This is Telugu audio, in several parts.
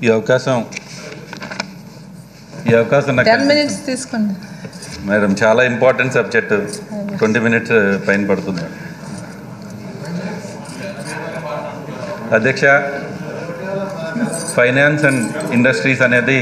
ఈ అవకాశం ఈ అవకాశం నాకు టెన్ మినిట్స్ తీసుకోండి మేడం చాలా ఇంపార్టెంట్ సబ్జెక్ట్ ట్వంటీ మినిట్స్ పైన పడుతుంది అధ్యక్ష ఫైనాన్స్ అండ్ ఇండస్ట్రీస్ అనేది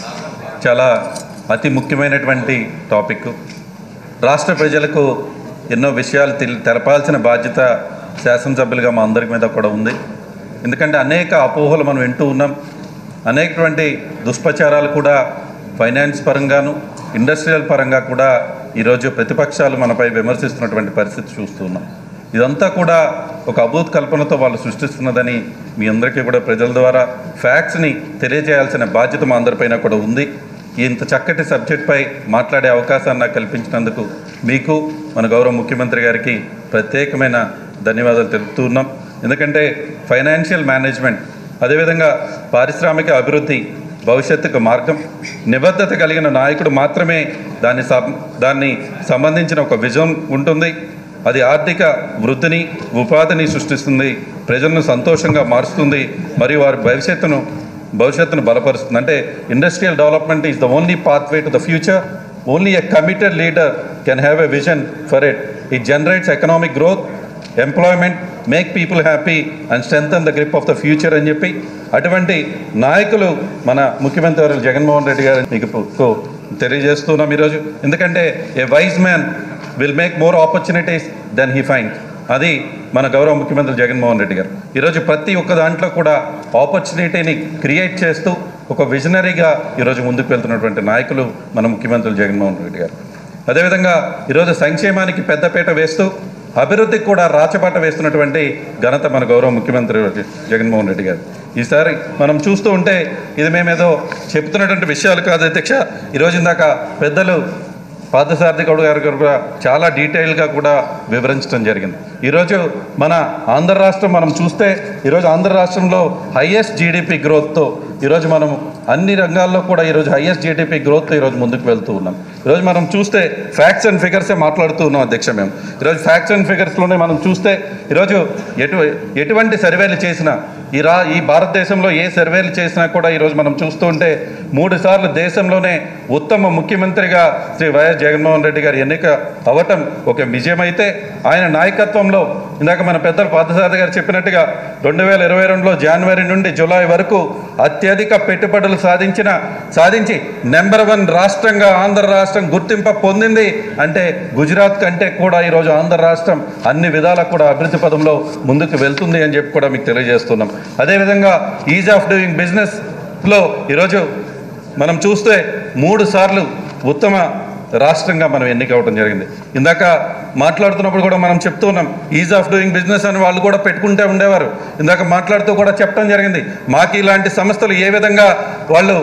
చాలా అతి ముఖ్యమైనటువంటి టాపిక్ రాష్ట్ర ప్రజలకు ఎన్నో విషయాలు తెల్ తెలపాల్సిన బాధ్యత శాసనసభ్యులుగా మా అందరి మీద కూడా ఉంది ఎందుకంటే అనేక అపోహలు మనం వింటూ ఉన్నాం అనేకటువంటి దుష్ప్రచారాలు కూడా ఫైనాన్స్ పరంగాను ఇండస్ట్రియల్ పరంగా కూడా ఈరోజు ప్రతిపక్షాలు మనపై విమర్శిస్తున్నటువంటి పరిస్థితి చూస్తున్నాం ఇదంతా కూడా ఒక అభూత్ కల్పనతో వాళ్ళు సృష్టిస్తున్నదని మీ అందరికీ కూడా ప్రజల ద్వారా ఫ్యాక్ట్స్ని తెలియజేయాల్సిన బాధ్యత మా అందరిపైన కూడా ఉంది ఇంత చక్కటి సబ్జెక్ట్పై మాట్లాడే అవకాశాన్ని నాకు కల్పించినందుకు మీకు మన గౌరవ ముఖ్యమంత్రి గారికి ప్రత్యేకమైన ధన్యవాదాలు తెలుపుతూ ఉన్నాం ఎందుకంటే ఫైనాన్షియల్ మేనేజ్మెంట్ అదేవిధంగా పారిశ్రామిక అభివృద్ధి భవిష్యత్తుకు మార్గం నిబద్ధత కలిగిన నాయకుడు మాత్రమే దాన్ని సం దాన్ని సంబంధించిన ఒక విజన్ ఉంటుంది అది ఆర్థిక వృద్ధిని ఉపాధిని సృష్టిస్తుంది ప్రజలను సంతోషంగా మారుస్తుంది మరియు వారి భవిష్యత్తును భవిష్యత్తును బలపరుస్తుంది అంటే industrial development is the only pathway to the future only a committed leader can have a vision for it it generates economic growth employment make people happy and strengthen the grip of the future అని చెప్పి అటువంటి నాయకులు మన ముఖ్యమంత్రి వారు జగన్మోహన్ రెడ్డి గారు మీకు కు తెలియజేస్తున్నాం ఈరోజు ఎందుకంటే a wise man will make more opportunities than he find అది మన గౌరవ ముఖ్యమంత్రి జగన్మోహన్ రెడ్డి గారు ఈరోజు ప్రతి ఒక్క దాంట్లో కూడా ఆపర్చునిటీని క్రియేట్ చేస్తూ ఒక విజనరీగా ఈరోజు ముందుకు వెళ్తున్నటువంటి నాయకులు మన ముఖ్యమంత్రి జగన్మోహన్ రెడ్డి గారు అదేవిధంగా ఈరోజు సంక్షేమానికి పెద్దపీట వేస్తూ అభివృద్ధికి కూడా రాచబాట వేస్తున్నటువంటి ఘనత మన గౌరవ ముఖ్యమంత్రి జగన్మోహన్ రెడ్డి గారు ఈసారి మనం చూస్తూ ఉంటే ఇది మేమేదో చెప్తున్నటువంటి విషయాలు కాదు అధ్యక్ష ఈరోజు ఇందాక పెద్దలు పార్థసారథి గౌడ్ గారు కూడా చాలా డీటెయిల్గా కూడా వివరించడం జరిగింది ఈరోజు మన ఆంధ్ర రాష్ట్రం మనం చూస్తే ఈరోజు ఆంధ్ర రాష్ట్రంలో హయ్యెస్ట్ జీడిపి గ్రోత్తో ఈరోజు మనం అన్ని రంగాల్లో కూడా ఈరోజు హయ్యెస్ట్ జీడిపి గ్రోత్తో ఈరోజు ముందుకు వెళ్తూ ఉన్నాం ఈరోజు మనం చూస్తే ఫ్యాక్ట్స్ అండ్ ఫిగర్సే మాట్లాడుతూ ఉన్నాం అధ్యక్ష మేము ఈరోజు ఫ్యాక్ట్స్ అండ్ ఫిగర్స్లోనే మనం చూస్తే ఈరోజు ఎటు ఎటువంటి సర్వేలు చేసినా ఈ రా ఈ భారతదేశంలో ఏ సర్వేలు చేసినా కూడా ఈరోజు మనం చూస్తూ ఉంటే మూడు సార్లు దేశంలోనే ఉత్తమ ముఖ్యమంత్రిగా శ్రీ వైఎస్ జగన్మోహన్ రెడ్డి గారు ఎన్నిక అవ్వటం ఒక విజయమైతే ఆయన నాయకత్వంలో ఇందాక మన పెద్దలు పార్థసారథి గారు చెప్పినట్టుగా రెండు వేల ఇరవై రెండులో జనవరి నుండి జూలై వరకు అత్యధిక పెట్టుబడులు సాధించిన సాధించి నెంబర్ వన్ రాష్ట్రంగా ఆంధ్ర రాష్ట్రం గుర్తింపు పొందింది అంటే గుజరాత్ కంటే కూడా ఈరోజు ఆంధ్ర రాష్ట్రం అన్ని విధాలా కూడా అభివృద్ధి పదంలో ముందుకు వెళ్తుంది అని చెప్పి కూడా మీకు తెలియజేస్తున్నాం అదేవిధంగా ఈజ్ ఆఫ్ డూయింగ్ బిజినెస్లో ఈరోజు మనం చూస్తే మూడు సార్లు ఉత్తమ రాష్ట్రంగా మనం ఎన్నిక అవ్వడం జరిగింది ఇందాక మాట్లాడుతున్నప్పుడు కూడా మనం చెప్తూ ఉన్నాం ఈజ్ ఆఫ్ డూయింగ్ బిజినెస్ అని వాళ్ళు కూడా పెట్టుకుంటే ఉండేవారు ఇందాక మాట్లాడుతూ కూడా చెప్పడం జరిగింది మాకు ఇలాంటి సంస్థలు ఏ విధంగా వాళ్ళు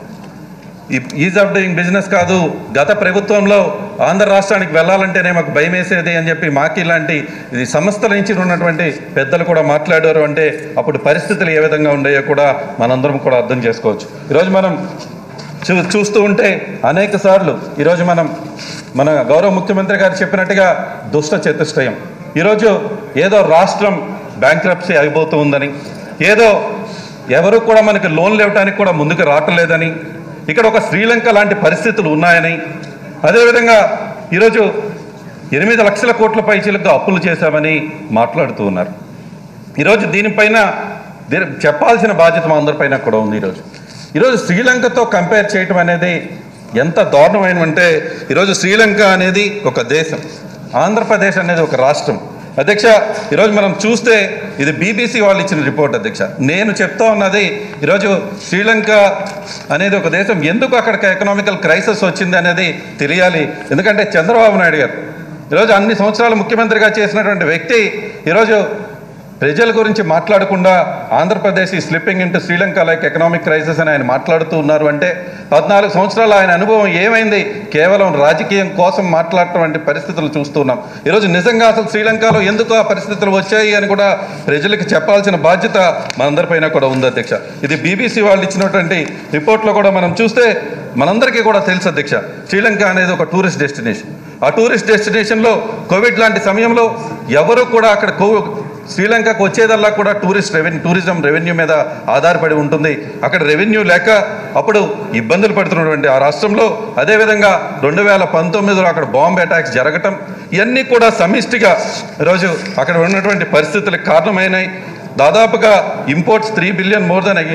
ఈజ్ ఆఫ్ డూయింగ్ బిజినెస్ కాదు గత ప్రభుత్వంలో ఆంధ్ర రాష్ట్రానికి వెళ్ళాలంటేనే మాకు భయం వేసేది అని చెప్పి మాకు ఇలాంటి ఇది సంస్థల నుంచి ఉన్నటువంటి పెద్దలు కూడా మాట్లాడారు అంటే అప్పుడు పరిస్థితులు ఏ విధంగా ఉండేయో కూడా మనందరం కూడా అర్థం చేసుకోవచ్చు ఈరోజు మనం చూ చూస్తూ ఉంటే అనేక సార్లు ఈరోజు మనం మన గౌరవ ముఖ్యమంత్రి గారు చెప్పినట్టుగా దుష్ట చతుష్టయం ఈరోజు ఏదో రాష్ట్రం బ్యాంక్రప్సీ అయిపోతూ ఉందని ఏదో ఎవరు కూడా మనకి లోన్లు ఇవ్వడానికి కూడా ముందుకు రావట్లేదని ఇక్కడ ఒక శ్రీలంక లాంటి పరిస్థితులు ఉన్నాయని అదేవిధంగా ఈరోజు ఎనిమిది లక్షల కోట్ల పైచీలకు అప్పులు చేశామని మాట్లాడుతూ ఉన్నారు ఈరోజు దీనిపైన దీని చెప్పాల్సిన బాధ్యత మా అందరిపైన కూడా ఉంది ఈరోజు ఈరోజు శ్రీలంకతో కంపేర్ చేయటం అనేది ఎంత దారుణమైనమంటే ఈరోజు శ్రీలంక అనేది ఒక దేశం ఆంధ్రప్రదేశ్ అనేది ఒక రాష్ట్రం అధ్యక్ష ఈరోజు మనం చూస్తే ఇది బీబీసీ వాళ్ళు ఇచ్చిన రిపోర్ట్ అధ్యక్ష నేను చెప్తా ఉన్నది ఈరోజు శ్రీలంక అనేది ఒక దేశం ఎందుకు అక్కడికి ఎకనామికల్ క్రైసిస్ వచ్చింది అనేది తెలియాలి ఎందుకంటే చంద్రబాబు నాయుడు గారు ఈరోజు అన్ని సంవత్సరాలు ముఖ్యమంత్రిగా చేసినటువంటి వ్యక్తి ఈరోజు ప్రజల గురించి మాట్లాడకుండా ఆంధ్రప్రదేశ్ ఈ slipping into Sri Lanka like economic crisis అని ఆయన మాట్లాడుతూ ఉన్నారు అంటే పద్నాలుగు సంవత్సరాల ఆయన అనుభవం ఏమైంది కేవలం రాజకీయం కోసం మాట్లాడటం పరిస్థితులు చూస్తున్నాం ఈరోజు నిజంగా అసలు శ్రీలంకలో ఎందుకు ఆ పరిస్థితులు వచ్చాయి అని కూడా ప్రజలకు చెప్పాల్సిన బాధ్యత మనందరిపైన కూడా ఉంది అధ్యక్ష ఇది బీబీసీ వాళ్ళు ఇచ్చినటువంటి రిపోర్ట్లో కూడా మనం చూస్తే మనందరికీ కూడా తెలుసు అధ్యక్ష శ్రీలంక అనేది ఒక టూరిస్ట్ డెస్టినేషన్ ఆ టూరిస్ట్ డెస్టినేషన్లో కోవిడ్ లాంటి సమయంలో ఎవరు కూడా అక్కడ కో శ్రీలంకకు వచ్చేదల్లా కూడా టూరిస్ట్ రెవెన్యూ టూరిజం రెవెన్యూ మీద ఆధారపడి ఉంటుంది అక్కడ రెవెన్యూ లేక అప్పుడు ఇబ్బందులు పడుతున్నటువంటి ఆ రాష్ట్రంలో అదేవిధంగా రెండు వేల పంతొమ్మిదిలో అక్కడ బాంబ్ అటాక్స్ జరగటం ఇవన్నీ కూడా సమిష్టిగా ఈరోజు అక్కడ ఉన్నటువంటి పరిస్థితులకు కారణమైనాయి దాదాపుగా imports three billion more than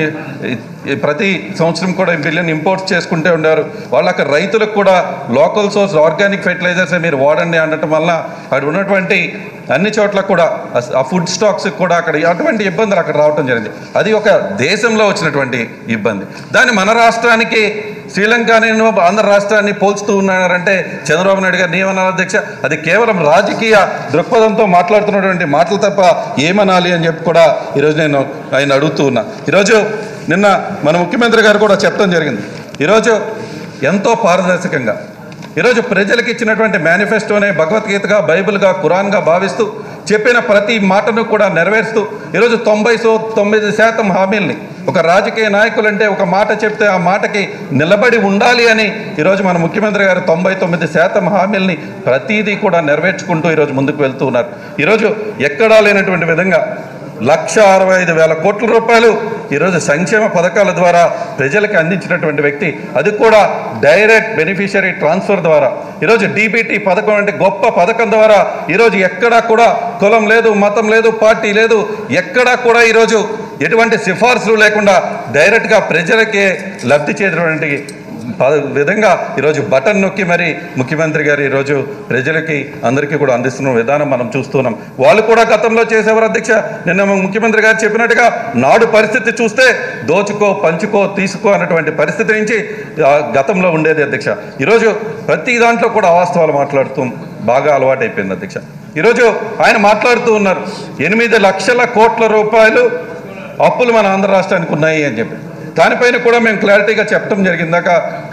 ప్రతి సంవత్సరం కూడా బిలియన్ ఇంపోర్ట్స్ చేసుకుంటే ఉన్నారు వాళ్ళకి రైతులకు కూడా లోకల్ సోర్స్ ఆర్గానిక్ ఫెర్టిలైజర్స్ మీరు వాడండి అనటం వల్ల అక్కడ ఉన్నటువంటి అన్ని చోట్ల కూడా అస్- ఆ ఫుడ్ స్టాక్స్ కూడా అక్కడ అటువంటి ఇబ్బందులు అక్కడ రావటం జరిగింది అది ఒక దేశంలో వచ్చినటువంటి ఇబ్బంది దాన్ని మన రాష్ట్రానికి శ్రీలంక నేను ఆంధ్ర రాష్ట్రాన్ని పోల్చుతూ ఉన్నారంటే చంద్రబాబు నాయుడు గారు ఏమన్నారు అధ్యక్ష అది కేవలం రాజకీయ దృక్పథంతో మాట్లాడుతున్నటువంటి మాటలు తప్ప ఏమనాలి అని చెప్పి కూడా ఈరోజు నేను ఆయన అడుగుతూ ఉన్నా ఈరోజు నిన్న మన ముఖ్యమంత్రి గారు కూడా చెప్పడం జరిగింది ఈరోజు ఎంతో పారదర్శకంగా ఈరోజు ప్రజలకు ఇచ్చినటువంటి మేనిఫెస్టోనే భగవద్గీతగా బైబిల్గా ఖురాన్గా భావిస్తూ చెప్పిన ప్రతి మాటను కూడా నెరవేరుస్తూ ఈరోజు తొంభై సో తొమ్మిది శాతం హామీల్ని ఒక రాజకీయ నాయకులంటే ఒక మాట చెప్తే ఆ మాటకి నిలబడి ఉండాలి అని ఈరోజు మన ముఖ్యమంత్రి గారు తొంభై తొమ్మిది శాతం హామీల్ని ప్రతిదీ కూడా నెరవేర్చుకుంటూ ఈరోజు ముందుకు వెళ్తూ ఉన్నారు ఈరోజు ఎక్కడా లేనటువంటి విధంగా లక్ష అరవై ఐదు వేల కోట్ల రూపాయలు ఈరోజు సంక్షేమ పథకాల ద్వారా ప్రజలకు అందించినటువంటి వ్యక్తి అది కూడా డైరెక్ట్ బెనిఫిషియరీ ట్రాన్స్ఫర్ ద్వారా ఈరోజు డీబీటీ పథకం అంటే గొప్ప పథకం ద్వారా ఈరోజు ఎక్కడా కూడా కులం లేదు మతం లేదు పార్టీ లేదు ఎక్కడా కూడా ఈరోజు ఎటువంటి సిఫార్సులు లేకుండా డైరెక్ట్గా ప్రజలకే లబ్ధి చేసేటువంటి ప- విధంగా ఈరోజు బటన్ నొక్కి మరి ముఖ్యమంత్రి గారు ఈరోజు ప్రజలకి అందరికీ కూడా అందిస్తున్న విధానం మనం చూస్తున్నాం వాళ్ళు కూడా గతంలో చేసేవారు అధ్యక్ష నిన్న మన ముఖ్యమంత్రి గారు చెప్పినట్టుగా నాడు పరిస్థితి చూస్తే దోచుకో పంచుకో తీసుకో అన్నటువంటి పరిస్థితి నుంచి ఆ, గతంలో ఉండేది అధ్యక్ష ఈరోజు ప్రతి దాంట్లో కూడా అవాస్తవాలు మాట్లాడుతూ బాగా అలవాటైపోయింది అధ్యక్ష ఈరోజు ఆయన మాట్లాడుతూ ఉన్నారు ఎనిమిది లక్షల కోట్ల రూపాయలు అప్పులు మన ఆంధ్ర రాష్ట్రానికి ఉన్నాయి అని చెప్పి దానిపైన కూడా మేము క్లారిటీగా చెప్పడం జరిగిందాక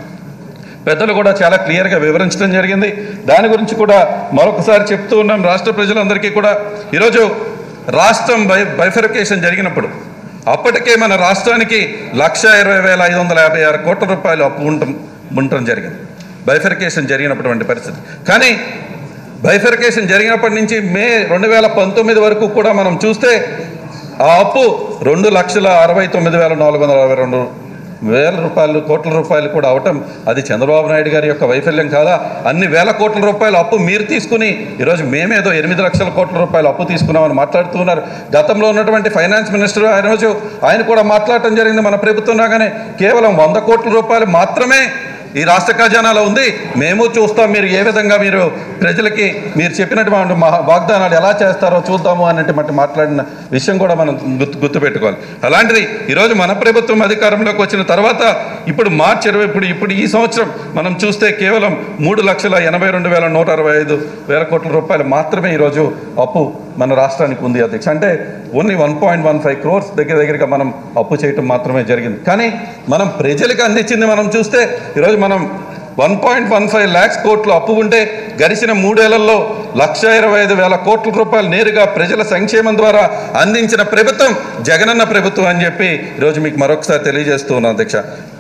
పెద్దలు కూడా చాలా క్లియర్గా వివరించడం జరిగింది దాని గురించి కూడా మరొకసారి చెప్తూ ఉన్నాం రాష్ట్ర ప్రజలందరికీ కూడా ఈరోజు రాష్ట్రం బై బైఫరికేషన్ జరిగినప్పుడు అప్పటికే మన రాష్ట్రానికి లక్ష ఇరవై వేల ఐదు వందల యాభై ఆరు కోట్ల రూపాయలు అప్పు ఉండటం ఉండటం జరిగింది బైఫరికేషన్ జరిగినటువంటి పరిస్థితి కానీ బైఫరికేషన్ జరిగినప్పటి నుంచి మే రెండు వేల పంతొమ్మిది వరకు కూడా మనం చూస్తే ఆ అప్పు రెండు లక్షల అరవై తొమ్మిది వేల నాలుగు వందల అరవై రెండు వేల రూపాయలు కోట్ల రూపాయలు కూడా అవటం అది చంద్రబాబు నాయుడు గారి యొక్క వైఫల్యం కాదా అన్ని వేల కోట్ల రూపాయల అప్పు మీరు తీసుకుని ఈరోజు మేమేదో ఎనిమిది లక్షల కోట్ల రూపాయలు అప్పు తీసుకున్నామని మాట్లాడుతున్నారు గతంలో ఉన్నటువంటి ఫైనాన్స్ మినిస్టర్ ఆయన రోజు ఆయన కూడా మాట్లాడటం జరిగింది మన ప్రభుత్వం రాగానే కేవలం వంద కోట్ల రూపాయలు మాత్రమే ఈ రాష్ట్ర ఖజానాలో ఉంది మేము చూస్తాం మీరు ఏ విధంగా మీరు ప్రజలకి మీరు చెప్పినటువంటి మహా- వాగ్దానాలు ఎలా చేస్తారో చూద్దాము అన్నటువంటి మాట్లాడిన విషయం కూడా మనం గుర్తు గుర్తుపెట్టుకోవాలి అలాంటిది ఈరోజు మన ప్రభుత్వం అధికారంలోకి వచ్చిన తర్వాత ఇప్పుడు మార్చి ఇరవై ఇప్పుడు ఇప్పుడు ఈ సంవత్సరం మనం చూస్తే కేవలం మూడు లక్షల ఎనభై రెండు వేల నూట అరవై ఐదు వేల కోట్ల రూపాయలు మాత్రమే ఈరోజు అప్పు మన రాష్ట్రానికి ఉంది అధ్యక్ష అంటే only one point one five crores దగ్గర దగ్గరగా మనం అప్పు చేయటం మాత్రమే జరిగింది కానీ మనం ప్రజలకు అందించింది మనం చూస్తే ఈరోజు మనం one point one five lakhs కోట్లు అప్పు ఉంటే గడిచిన మూడేళ్లలో లక్ష ఇరవై ఐదు వేల కోట్ల రూపాయలు నేరుగా ప్రజల సంక్షేమం ద్వారా అందించిన ప్రభుత్వం జగనన్న ప్రభుత్వం అని చెప్పి ఈరోజు మీకు మరొకసారి తెలియజేస్తూ ఉన్నాను అధ్యక్ష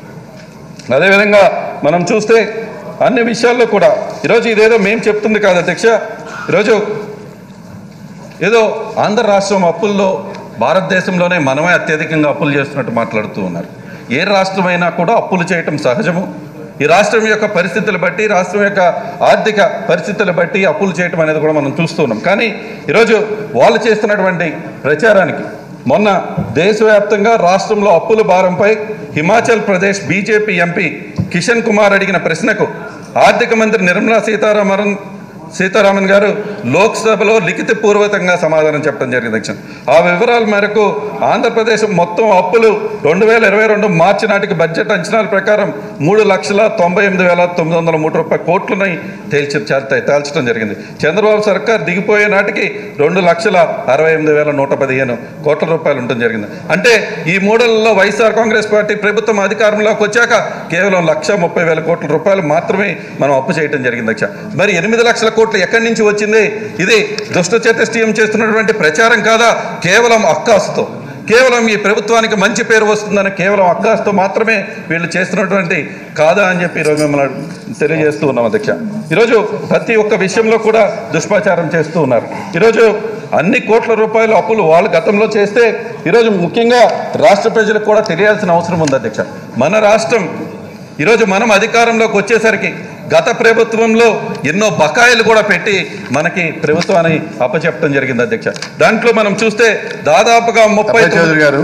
అదేవిధంగా మనం చూస్తే అన్ని విషయాల్లో కూడా ఈరోజు ఇదేదో మేము చెప్తుంది కాదు అధ్యక్ష ఈరోజు ఏదో ఆంధ్ర రాష్ట్రం అప్పుల్లో భారతదేశంలోనే మనమే అత్యధికంగా అప్పులు చేస్తున్నట్టు మాట్లాడుతూ ఉన్నారు ఏ రాష్ట్రమైనా కూడా అప్పులు చేయటం సహజము ఈ రాష్ట్రం యొక్క పరిస్థితులు బట్టి రాష్ట్రం యొక్క ఆర్థిక పరిస్థితులు బట్టి అప్పులు చేయటం అనేది కూడా మనం చూస్తూ ఉన్నాం కానీ ఈరోజు వాళ్ళు చేస్తున్నటువంటి ప్రచారానికి మొన్న దేశవ్యాప్తంగా రాష్ట్రంలో అప్పుల భారంపై హిమాచల్ ప్రదేశ్ బీజేపీ ఎంపీ కిషన్ కుమార్ అడిగిన ప్రశ్నకు ఆర్థిక మంత్రి నిర్మలా సీతారామన్ సీతారామన్ గారు లోక్సభలో లిఖిత పూర్వకంగా సమాధానం చెప్పడం జరిగింది అధ్యక్ష ఆ వివరాల మేరకు ఆంధ్రప్రదేశ్ మొత్తం అప్పులు రెండు వేల ఇరవై రెండు మార్చి నాటికి బడ్జెట్ అంచనాల ప్రకారం మూడు లక్షల తొంభై ఎనిమిది వేల తొమ్మిది వందల మూడు రూపాయల కోట్లని తేల్చి చేల్తాయి తేల్చడం జరిగింది చంద్రబాబు సర్కార్ దిగిపోయే నాటికి రెండు లక్షల అరవై ఎనిమిది వేల నూట పదిహేను కోట్ల రూపాయలు ఉండటం జరిగింది అంటే ఈ మూడలలో వైఎస్ఆర్ కాంగ్రెస్ పార్టీ ప్రభుత్వం అధికారంలోకి వచ్చాక కేవలం లక్ష ముప్పై వేల కోట్ల రూపాయలు మాత్రమే మనం అప్పు చేయడం జరిగింది అధ్యక్ష మరి ఎనిమిది లక్షల కోట్లు ఎక్కడి నుంచి వచ్చింది ఇది దుష్ట చతుష్టయం చేస్తున్నటువంటి ప్రచారం కాదా కేవలం అక్కాసుతో కేవలం ఈ ప్రభుత్వానికి మంచి పేరు వస్తుందని కేవలం అక్కాస్తో మాత్రమే వీళ్ళు చేస్తున్నటువంటి కాదా అని చెప్పి ఈరోజు మిమ్మల్ని తెలియజేస్తూ ఉన్నాం అధ్యక్ష ఈరోజు ప్రతి ఒక్క విషయంలో కూడా దుష్ప్రచారం చేస్తూ ఉన్నారు ఈరోజు అన్ని కోట్ల రూపాయల అప్పులు వాళ్ళు గతంలో చేస్తే ఈరోజు ముఖ్యంగా రాష్ట్ర ప్రజలకు కూడా తెలియాల్సిన అవసరం ఉంది అధ్యక్ష మన రాష్ట్రం ఈరోజు మనం అధికారంలోకి వచ్చేసరికి గత ప్రభుత్వంలో ఎన్నో బకాయిలు కూడా పెట్టి మనకి ప్రభుత్వాన్ని అప్పచెప్పడం జరిగింది అధ్యక్ష దాంట్లో మనం చూస్తే దాదాపుగా ముప్పై అభయ్ చౌదరి గారు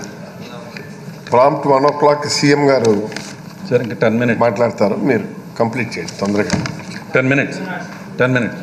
prompt one o'clock CM గారు సార్ ఇంకా టెన్ మినిట్స్ మాట్లాడతారు మీరు కంప్లీట్ చేయండి తొందరగా ten minutes ten minutes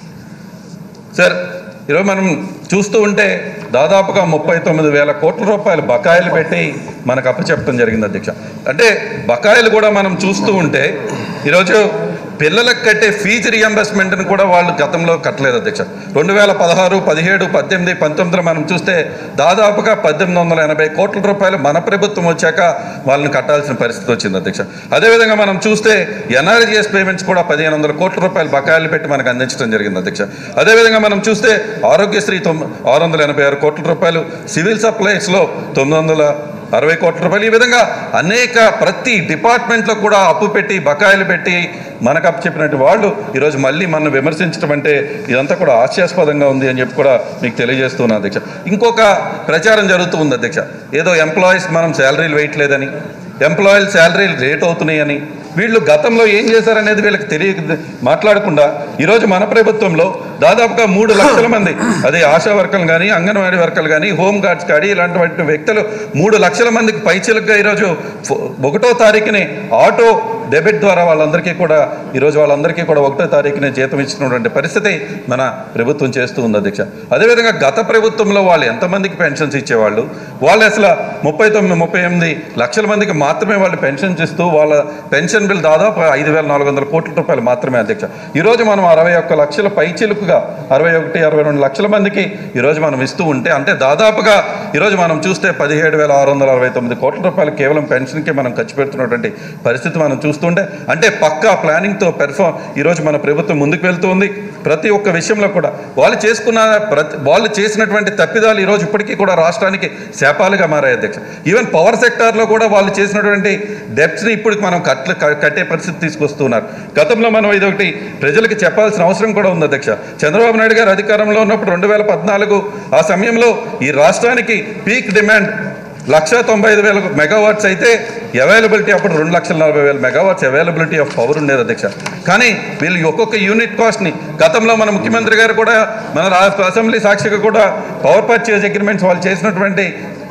sir ఈరోజు మనం చూస్తూ ఉంటే దాదాపుగా ముప్పై తొమ్మిది వేల కోట్ల రూపాయలు బకాయిలు పెట్టి మనకు అప్పచెప్పడం జరిగింది అధ్యక్ష అంటే బకాయిలు కూడా మనం చూస్తూ ఉంటే ఈరోజు పిల్లలకు కట్టే ఫీజు రియంబర్స్మెంట్ని కూడా వాళ్ళు గతంలో కట్టలేదు అధ్యక్ష రెండు వేల పదహారు పదిహేడు పద్దెనిమిది పంతొమ్మిదిలో మనం చూస్తే దాదాపుగా పద్దెనిమిది వందల ఎనభై కోట్ల రూపాయలు మన ప్రభుత్వం వచ్చాక వాళ్ళని కట్టాల్సిన పరిస్థితి వచ్చింది అధ్యక్ష అదేవిధంగా మనం చూస్తే ఎన్ఆర్జీఎస్ పేమెంట్స్ కూడా పదిహేను వందల కోట్ల రూపాయలు బకాయిలు పెట్టి మనకు అందించడం జరిగింది అధ్యక్ష అదేవిధంగా మనం చూస్తే ఆరోగ్యశ్రీ తొమ్మిది ఆరు వందల ఎనభై ఆరు కోట్ల రూపాయలు సివిల్ సప్లైస్లో తొమ్మిది వందల అరవై కోట్ల రూపాయలు ఈ విధంగా అనేక ప్రతి డిపార్ట్మెంట్లో కూడా అప్పు పెట్టి బకాయిలు పెట్టి మనకు అప్పు చెప్పినట్టు వాళ్ళు ఈరోజు మళ్ళీ మనం విమర్శించడం అంటే ఇదంతా కూడా హాస్యాస్పదంగా ఉంది అని చెప్పి కూడా మీకు తెలియజేస్తున్నాను అధ్యక్ష ఇంకొక ప్రచారం జరుగుతూ ఉంది అధ్యక్ష ఏదో ఎంప్లాయీస్ మనం శాలరీలు వేయట్లేదని ఎంప్లాయీలు శాలరీలు రేట్ అవుతున్నాయని వీళ్ళు గతంలో ఏం చేశారనేది వీళ్ళకి తెలియ మాట్లాడకుండా ఈరోజు మన ప్రభుత్వంలో దాదాపుగా మూడు లక్షల మంది అదే ఆశా వర్కర్లు కానీ అంగన్వాడీ వర్కర్లు కానీ హోమ్ గార్డ్స్ కానీ ఇలాంటి వ్యక్తులు మూడు లక్షల మందికి పైచిలుగా ఈరోజు ఫో- ఒకటో తారీఖుని ఆటో డెబిట్ ద్వారా వాళ్ళందరికీ కూడా ఈరోజు వాళ్ళందరికీ కూడా ఒకటో తారీఖునే జీతం ఇచ్చినటువంటి పరిస్థితి మన ప్రభుత్వం చేస్తూ ఉంది అధ్యక్ష అదేవిధంగా గత ప్రభుత్వంలో వాళ్ళు ఎంతమందికి పెన్షన్స్ ఇచ్చేవాళ్ళు వాళ్ళు అసలు ముప్పై తొమ్మిది ముప్పై ఎనిమిది లక్షల మందికి మాత్రమే వాళ్ళు పెన్షన్స్ ఇస్తూ వాళ్ళ పెన్షన్ బిల్ దాదాపు ఐదు వేల నాలుగు వందల కోట్ల రూపాయలు మాత్రమే అధ్యక్ష ఈరోజు మనం అరవై ఒక్క లక్షల పైచిలుకుగా అరవై ఒకటి అరవై రెండు లక్షల మందికి ఈరోజు మనం ఇస్తూ ఉంటే అంటే దాదాపుగా ఈరోజు మనం చూస్తే పదిహేడు వేల ఆరు వందల అరవై తొమ్మిది కోట్ల రూపాయలు కేవలం పెన్షన్కి మనం ఖర్చు పెడుతున్నటువంటి పరిస్థితి మనం చూస్తుంటే అంటే పక్కా ప్లానింగ్తో పెర్ఫామ్ ఈరోజు మన ప్రభుత్వం ముందుకు వెళ్తుంది ప్రతి ఒక్క విషయంలో కూడా వాళ్ళు చేసుకున్న ప్రతి వాళ్ళు చేసినటువంటి తప్పిదాలు ఈరోజు ఇప్పటికీ కూడా రాష్ట్రానికి శాపాలుగా మారాయి అధ్యక్ష ఈవెన్ పవర్ సెక్టార్లో కూడా వాళ్ళు చేసినటువంటి డెప్స్ని ఇప్పుడు మనం కట్ల క- కట్టే పరిస్థితి తీసుకొస్తున్నారు గతంలో మనం ఇదొకటి ప్రజలకు చెప్పాల్సిన అవసరం కూడా ఉంది అధ్యక్ష చంద్రబాబు నాయుడు గారు అధికారంలో ఉన్నప్పుడు రెండు వేల పద్నాలుగు ఆ సమయంలో ఈ రాష్ట్రానికి పీక్ డిమాండ్ లక్ష తొంభై ఐదు వేల మెగావాట్స్ అయితే అవైలబిలిటీ అప్పుడు రెండు లక్షల నలభై వేల మెగావాట్స్ అవైలబిలిటీ ఆఫ్ పవర్ ఉండేది అధ్యక్ష కానీ వీళ్ళు ఒక్కొక్క యూనిట్ కాస్ట్ని గతంలో మన ముఖ్యమంత్రి గారు కూడా మన రా- అసెంబ్లీ సాక్షిగా కూడా పవర్ పర్చేజ్ అగ్రిమెంట్స్ వాళ్ళు చేసినటువంటి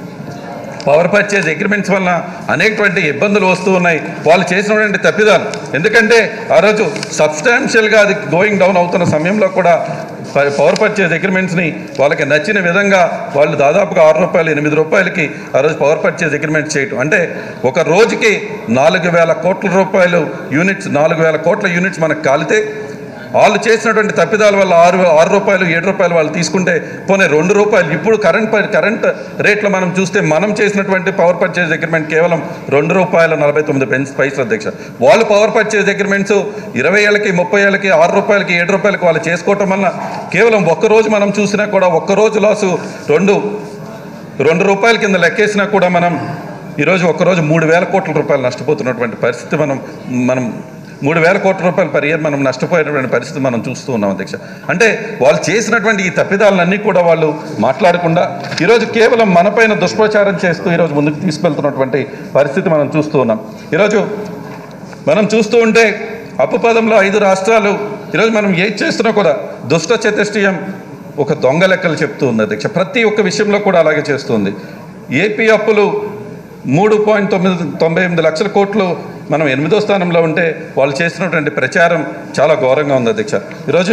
పవర్ పర్చేజ్ అగ్రిమెంట్స్ వలన అనేకటువంటి ఇబ్బందులు వస్తూ ఉన్నాయి వాళ్ళు చేసినటువంటి తప్పిదాలు ఎందుకంటే ఆ రోజు సబ్స్టాన్షియల్గా అది గోయింగ్ డౌన్ అవుతున్న సమయంలో కూడా ప- పవర్ పర్చేజ్ అగ్రిమెంట్స్ని వాళ్ళకి నచ్చిన విధంగా వాళ్ళు దాదాపుగా ఆరు రూపాయలు ఎనిమిది రూపాయలకి ఆ రోజు పవర్ పర్చేజ్ అగ్రిమెంట్ చేయటం అంటే ఒక రోజుకి నాలుగు వేల కోట్ల రూపాయలు యూనిట్స్ నాలుగు వేల కోట్ల యూనిట్స్ మనకు కాలితే వాళ్ళు చేసినటువంటి తప్పిదాల వల్ల ఆరు ఆరు రూపాయలు ఏడు రూపాయలు వాళ్ళు తీసుకుంటే పోనీ రెండు రూపాయలు ఇప్పుడు కరెంట్ ప- కరెంట్ రేట్లో మనం చూస్తే మనం చేసినటువంటి పవర్ పర్చేజ్ అగ్రిమెంట్ కేవలం రెండు రూపాయల నలభై తొమ్మిది పెన్స్ పైసలు అధ్యక్ష వాళ్ళు పవర్ పర్చేజ్ అగ్రిమెంట్స్ ఇరవై ఏళ్ళకి ముప్పై ఏళ్ళకి ఆరు రూపాయలకి ఏడు రూపాయలకి వాళ్ళు చేసుకోవటం వల్ల కేవలం ఒక్క రోజు మనం చూసినా కూడా ఒక్క రోజు లాసు రెండు రెండు రూపాయల కింద లెక్కేసినా కూడా మనం ఈరోజు ఒక్కరోజు మూడు వేల కోట్ల రూపాయలు నష్టపోతున్నటువంటి పరిస్థితి మనం మనం మూడు వేల కోట్ల రూపాయల పర్ ఇయర్ మనం నష్టపోయినటువంటి పరిస్థితి మనం చూస్తూ ఉన్నాం అధ్యక్ష అంటే వాళ్ళు చేసినటువంటి ఈ తప్పిదాలన్నీ కూడా వాళ్ళు మాట్లాడకుండా ఈరోజు కేవలం మనపైన దుష్ప్రచారం చేస్తూ ఈరోజు ముందుకు తీసుకెళ్తున్నటువంటి పరిస్థితి మనం చూస్తూ ఉన్నాం ఈరోజు మనం చూస్తూ ఉంటే అప్పు పదంలో ఐదు రాష్ట్రాలు ఈరోజు మనం ఏది చేస్తున్నా కూడా దుష్ట చతుష్టయం ఒక దొంగ లెక్కలు చెప్తూ ఉంది అధ్యక్ష ప్రతి ఒక్క విషయంలో కూడా అలాగే చేస్తుంది ఏపీ అప్పులు మూడు పాయింట్ తొమ్మిది తొంభై ఎనిమిది లక్షల కోట్లు మనం ఎనిమిదో స్థానంలో ఉంటే వాళ్ళు చేసినటువంటి ప్రచారం చాలా ఘోరంగా ఉంది అధ్యక్ష ఈరోజు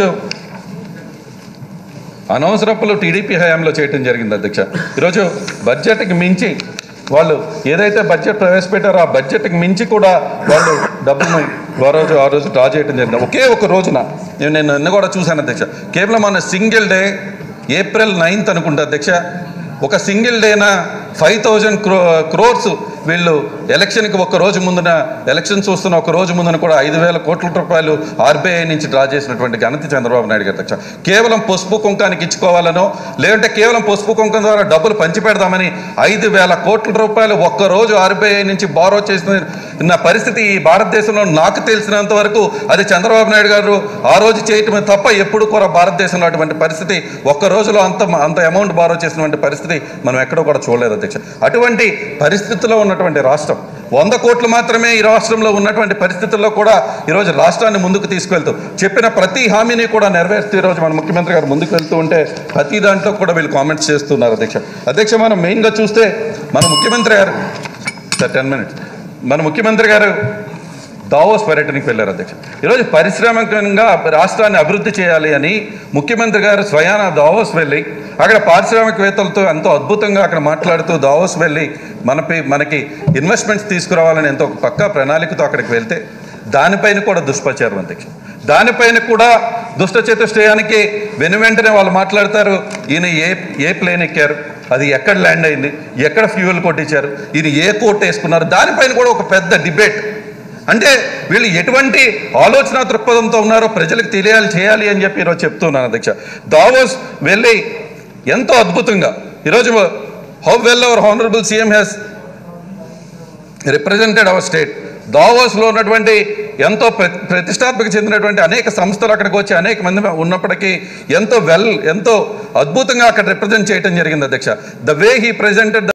అనవసరప్పులు టీడీపీ హయాంలో చేయటం జరిగింది అధ్యక్ష ఈరోజు బడ్జెట్కి మించి వాళ్ళు ఏదైతే బడ్జెట్ ప్రవేశపెట్టారో ఆ బడ్జెట్కి మించి కూడా వాళ్ళు డబ్బును ఆ రోజు ఆ రోజు డ్రా చేయడం జరిగింది ఒకే ఒక రోజున నేను నేను నిన్న కూడా చూశాను అధ్యక్ష కేవలం మన సింగిల్ డే ఏప్రిల్ నైన్త్ అనుకుంటా అధ్యక్ష ఒక సింగిల్ డేన ఫైవ్ థౌజండ్ క్రో క్రోర్స్ వీళ్ళు ఎలక్షన్కి ఒక రోజు ముందున ఎలక్షన్ చూస్తున్న ఒక రోజు ముందున కూడా ఐదు వేల కోట్ల రూపాయలు ఆర్బీఐ నుంచి డ్రా చేసినటువంటి ఘనత చంద్రబాబు నాయుడు గారి అధ్యక్ష కేవలం పసుపు కుంకానికి ఇచ్చుకోవాలనో లేదంటే కేవలం పసుపు కుంకం ద్వారా డబ్బులు పంచిపెడదామని ఐదు వేల కోట్ల రూపాయలు ఒక్క రోజు ఆర్బీఐ నుంచి బారో చేసిన నా పరిస్థితి ఈ భారతదేశంలో నాకు తెలిసినంత వరకు అది చంద్రబాబు నాయుడు గారు ఆ రోజు చేయటమే తప్ప ఎప్పుడు కూడా భారతదేశంలో అటువంటి పరిస్థితి ఒక్క రోజులో అంత అంత అమౌంట్ బారో చేసినటువంటి పరిస్థితి మనం ఎక్కడో కూడా చూడలేదు అధ్యక్ష అటువంటి పరిస్థితిలో ఉన్నటువంటి రాష్ట్రం వంద కోట్లు మాత్రమే ఈ రాష్ట్రంలో ఉన్నటువంటి పరిస్థితుల్లో కూడా ఈరోజు రాష్ట్రాన్ని ముందుకు తీసుకెళ్తూ చెప్పిన ప్రతి హామీని కూడా నెరవేరుస్తూ ఈరోజు మన ముఖ్యమంత్రి గారు ముందుకు వెళ్తూ ఉంటే ప్రతి దాంట్లో కూడా వీళ్ళు కామెంట్స్ చేస్తున్నారు అధ్యక్ష అధ్యక్ష మనం మెయిన్గా చూస్తే మన ముఖ్యమంత్రి గారు సార్ టెన్ మినిట్స్ మన ముఖ్యమంత్రి గారు దావోస్ పర్యటనకి వెళ్ళారు అధ్యక్ష ఈరోజు పారిశ్రామికంగా రాష్ట్రాన్ని అభివృద్ధి చేయాలి అని ముఖ్యమంత్రి గారు స్వయాన దావోస్ వెళ్ళి అక్కడ పారిశ్రామికవేత్తలతో ఎంతో అద్భుతంగా అక్కడ మాట్లాడుతూ దావోస్ వెళ్ళి మనపై మనకి ఇన్వెస్ట్మెంట్స్ తీసుకురావాలని ఎంతో పక్కా ప్రణాళికతో అక్కడికి వెళ్తే దానిపైన కూడా దుష్ప్రచారం అధ్యక్ష దానిపైన కూడా దుష్ట చతుష్టయానికి వెను వెంటనే వాళ్ళు మాట్లాడతారు ఈయన ఏ ఏ ప్లేన్ ఎక్కారు అది ఎక్కడ ల్యాండ్ అయింది ఎక్కడ ఫ్యూయల్ కొట్టించారు ఈయన ఏ కోట్ వేసుకున్నారు దానిపైన కూడా ఒక పెద్ద డిబేట్ అంటే వీళ్ళు ఎటువంటి ఆలోచన దృక్పథంతో ఉన్నారో ప్రజలకు తెలియాలి చేయాలి అని చెప్పి ఈరోజు చెప్తున్నాను అధ్యక్ష దావోస్ వెళ్ళి ఎంతో అద్భుతంగా ఈరోజు how well our honourable CM has represented our state దావోస్లో ఉన్నటువంటి ఎంతో ప్ర- ప్రతిష్టాత్మక చెందినటువంటి అనేక సంస్థలు అక్కడికి వచ్చి అనేక మంది ఉన్నప్పటికీ ఎంతో వెల్ ఎంతో అద్భుతంగా అక్కడ రిప్రజెంట్ చేయడం జరిగింది అధ్యక్ష ద వే హీ ప్రెజెంటెడ్